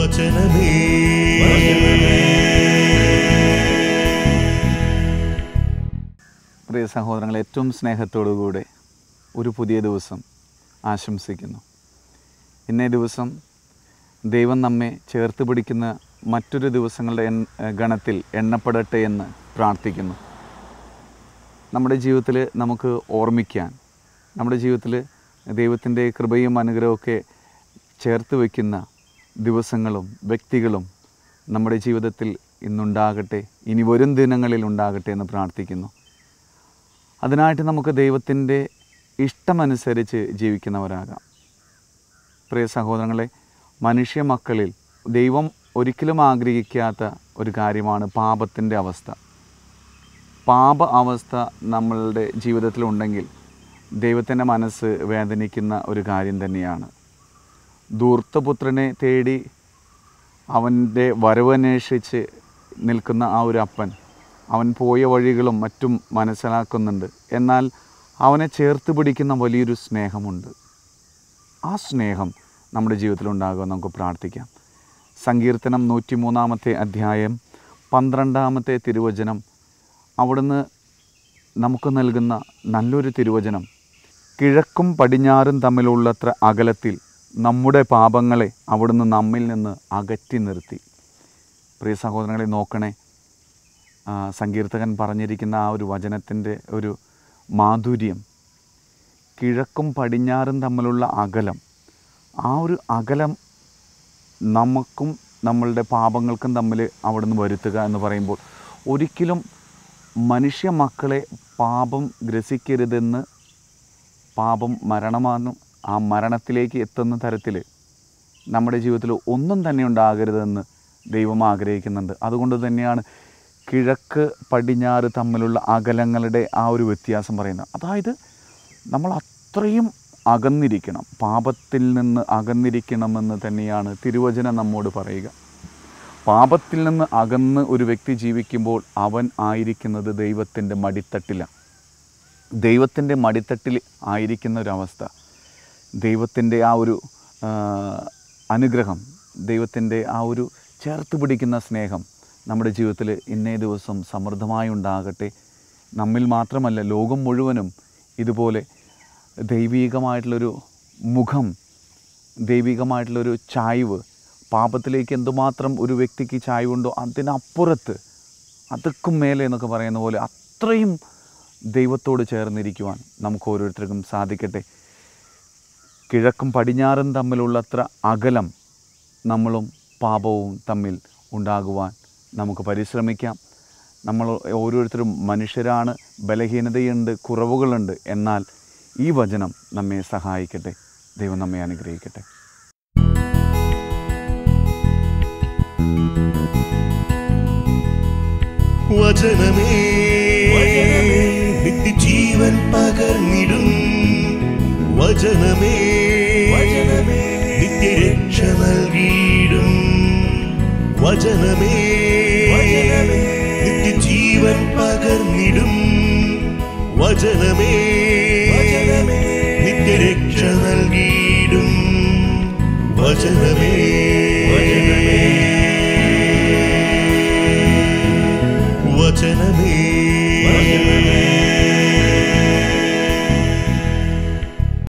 വചനമേ പ്രിയ സഹോദരങ്ങൾ ഏറ്റവും സ്നേഹത്തോടുകൂടെ ഒരു പുതിയ ദിവസം ആശംസിക്കുന്നു ഇന്നേ ദിവസം ദൈവം നമ്മെ ചേർത്ത് പിടിക്കുന്ന മറ്റൊരു ദിവസങ്ങളുടെ എൺ ഗണത്തിൽ എണ്ണപ്പെടട്ടെ എന്ന് പ്രാർത്ഥിക്കുന്നു നമ്മുടെ ജീവിതത്തിൽ നമുക്ക് ഓർമ്മിക്കാൻ നമ്മുടെ ജീവിതത്തിൽ ദൈവത്തിൻ്റെ കൃപയും അനുഗ്രഹമൊക്കെ ചേർത്ത് വയ്ക്കുന്ന ദിവസങ്ങളും വ്യക്തികളും നമ്മുടെ ജീവിതത്തിൽ ഇന്നുണ്ടാകട്ടെ ഇനി വരും ദിനങ്ങളിൽ ഉണ്ടാകട്ടെ എന്ന് പ്രാർത്ഥിക്കുന്നു അതിനായിട്ട് നമുക്ക് ദൈവത്തിൻ്റെ ഇഷ്ടമനുസരിച്ച് ജീവിക്കുന്നവരാകാം പ്രിയ സഹോദരങ്ങളെ മനുഷ്യ മക്കളിൽ ദൈവം ഒരിക്കലും ആഗ്രഹിക്കാത്ത ഒരു കാര്യമാണ് പാപത്തിൻ്റെ അവസ്ഥ പാപ അവസ്ഥ നമ്മളുടെ ജീവിതത്തിലുണ്ടെങ്കിൽ ദൈവത്തിൻ്റെ മനസ്സ് വേദനിക്കുന്ന ഒരു കാര്യം തന്നെയാണ് ധൂർത്തപുത്രനെ തേടി അവൻ്റെ വരവന്വേഷിച്ച് നിൽക്കുന്ന ആ ഒരു അപ്പൻ അവൻ പോയ വഴികളും മറ്റും മനസ്സിലാക്കുന്നുണ്ട് എന്നാൽ അവനെ ചേർത്ത് പിടിക്കുന്ന വലിയൊരു സ്നേഹമുണ്ട് ആ സ്നേഹം നമ്മുടെ ജീവിതത്തിൽ ഉണ്ടാകുമെന്ന് നമുക്ക് പ്രാർത്ഥിക്കാം സങ്കീർത്തനം നൂറ്റിമൂന്നാമത്തെ അധ്യായം പന്ത്രണ്ടാമത്തെ തിരുവചനം അവിടുന്ന് നമുക്ക് നൽകുന്ന നല്ലൊരു തിരുവചനം കിഴക്കും പടിഞ്ഞാറും തമ്മിലുള്ളത്ര അകലത്തിൽ നമ്മുടെ പാപങ്ങളെ അവിടുന്ന് നമ്മിൽ നിന്ന് അകറ്റി നിർത്തി പ്രിയ സഹോദരങ്ങളെ നോക്കണേ ആ, സങ്കീർത്തകൻ പറഞ്ഞിരിക്കുന്ന ആ ഒരു വചനത്തിൻ്റെ ഒരു മാധുര്യം കിഴക്കും പടിഞ്ഞാറും തമ്മിലുള്ള അകലം ആ ഒരു അകലം നമുക്കും നമ്മളുടെ പാപങ്ങൾക്കും തമ്മിൽ അവിടുന്ന് വരുത്തുക എന്ന് പറയുമ്പോൾ ഒരിക്കലും മനുഷ്യ മക്കളെ പാപം ഗ്രസിക്കരുതെന്ന് പാപം മരണമാണ് ആ മരണത്തിലേക്ക് എത്തുന്ന തരത്തിൽ നമ്മുടെ ജീവിതത്തിൽ ഒന്നും തന്നെ ഉണ്ടാകരുതെന്ന് ദൈവം ആഗ്രഹിക്കുന്നുണ്ട് അതുകൊണ്ട് തന്നെയാണ് കിഴക്ക് പടിഞ്ഞാറ് തമ്മിലുള്ള അകലങ്ങളുടെ ആ ഒരു വ്യത്യാസം പറയുന്നത് അതായത് നമ്മൾ അത്രയും അകന്നിരിക്കണം പാപത്തിൽ നിന്ന് അകന്നിരിക്കണമെന്ന് തന്നെയാണ് തിരുവചനം നമ്മോട് പറയുക പാപത്തിൽ നിന്ന് അകന്ന് ഒരു വ്യക്തി ജീവിക്കുമ്പോൾ അവൻ ആയിരിക്കുന്നത് ദൈവത്തിൻ്റെ മടിത്തട്ടിലാണ് ദൈവത്തിൻ്റെ മടിത്തട്ടിൽ ആയിരിക്കുന്ന ഒരവസ്ഥ ദൈവത്തിൻ്റെ ആ ഒരു ആ, അനുഗ്രഹം ദൈവത്തിൻ്റെ ആ ഒരു ചേർത്ത് പിടിക്കുന്ന സ്നേഹം നമ്മുടെ ജീവിതത്തിൽ ഇന്നേ ദിവസം സമൃദ്ധമായി ഉണ്ടാകട്ടെ നമ്മിൽ മാത്രമല്ല ലോകം മുഴുവനും ഇതുപോലെ ദൈവീകമായിട്ടുള്ളൊരു മുഖം ദൈവികമായിട്ടുള്ളൊരു ചായ്വ് പാപത്തിലേക്ക് എന്തുമാത്രം ഒരു വ്യക്തിക്ക് ചായ്വുണ്ടോ അതിനപ്പുറത്ത് അതുക്കും മേലെ എന്നൊക്കെ പറയുന്ന പോലെ അത്രയും ദൈവത്തോട് ചേർന്നിരിക്കുവാൻ നമുക്ക് ഓരോരുത്തർക്കും സാധിക്കട്ടെ കിഴക്കും പടിഞ്ഞാറും തമ്മിലുള്ളത്ര അകലം നമ്മളും പാപവും തമ്മിൽ ഉണ്ടാകുവാൻ നമുക്ക് പരിശ്രമിക്കാം നമ്മൾ ഓരോരുത്തരും മനുഷ്യരാണ് ബലഹീനതയുണ്ട് കുറവുകളുണ്ട് എന്നാൽ ഈ വചനം നമ്മെ സഹായിക്കട്ടെ ദൈവം നമ്മെ അനുഗ്രഹിക്കട്ടെ വചനമേ നിത്യജീവൻ പകർന്നിടും വചനമേ നിത്യരക്ഷ നൽകിയിടും വചനമേ നിത്യജീവൻ പകർന്നിടും വചനമേ നിത്യരക്ഷ നൽകിയിടും വചനമേ